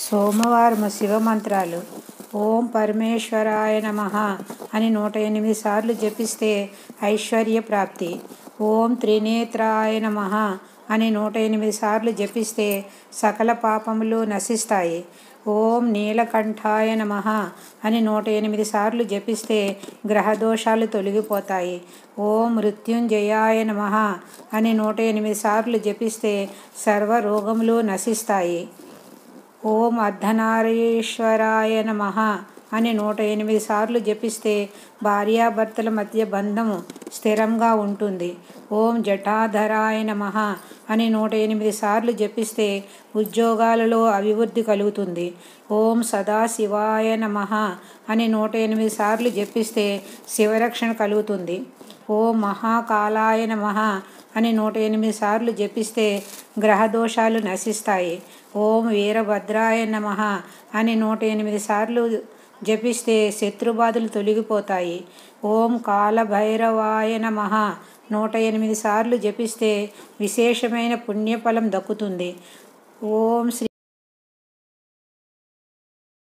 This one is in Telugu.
సోమవారం శివమంత్రాలు ఓం పరమేశ్వరాయ నమ అని నూట ఎనిమిది సార్లు జపిస్తే ఐశ్వర్య ప్రాప్తి ఓం త్రినేత్రాయ నమ అని నూట ఎనిమిది సార్లు జపిస్తే సకల పాపములు నశిస్తాయి ఓం నీలకంఠాయ నమ అని నూట ఎనిమిది సార్లు జపిస్తే గ్రహదోషాలు తొలగిపోతాయి ఓం మృత్యుంజయాయ నమ అని నూట ఎనిమిది సార్లు జపిస్తే సర్వ రోగములు నశిస్తాయి ఓం అర్ధనారీశ్వరాయ నమ అని నూట ఎనిమిది సార్లు జపిస్తే భార్యాభర్తల మధ్య బంధము స్థిరంగా ఉంటుంది ఓం జటాధరాయ నమ అని నూట ఎనిమిది సార్లు జపిస్తే ఉద్యోగాలలో అభివృద్ధి కలుగుతుంది ఓం సదాశివాయ నమ అని నూట ఎనిమిది సార్లు జపిస్తే శివరక్షణ కలుగుతుంది ఓం మహాకాలాయ నమ అని నూట ఎనిమిది సార్లు జపిస్తే గ్రహదోషాలు నశిస్తాయి ఓం వీరభద్రాయ నమ అని నూట ఎనిమిది సార్లు జపిస్తే శత్రుబాధలు తొలగిపోతాయి ఓం కాలభైరవాయ నమ నూట ఎనిమిది సార్లు జపిస్తే విశేషమైన పుణ్యఫలం దక్కుతుంది ఓం శ్రీ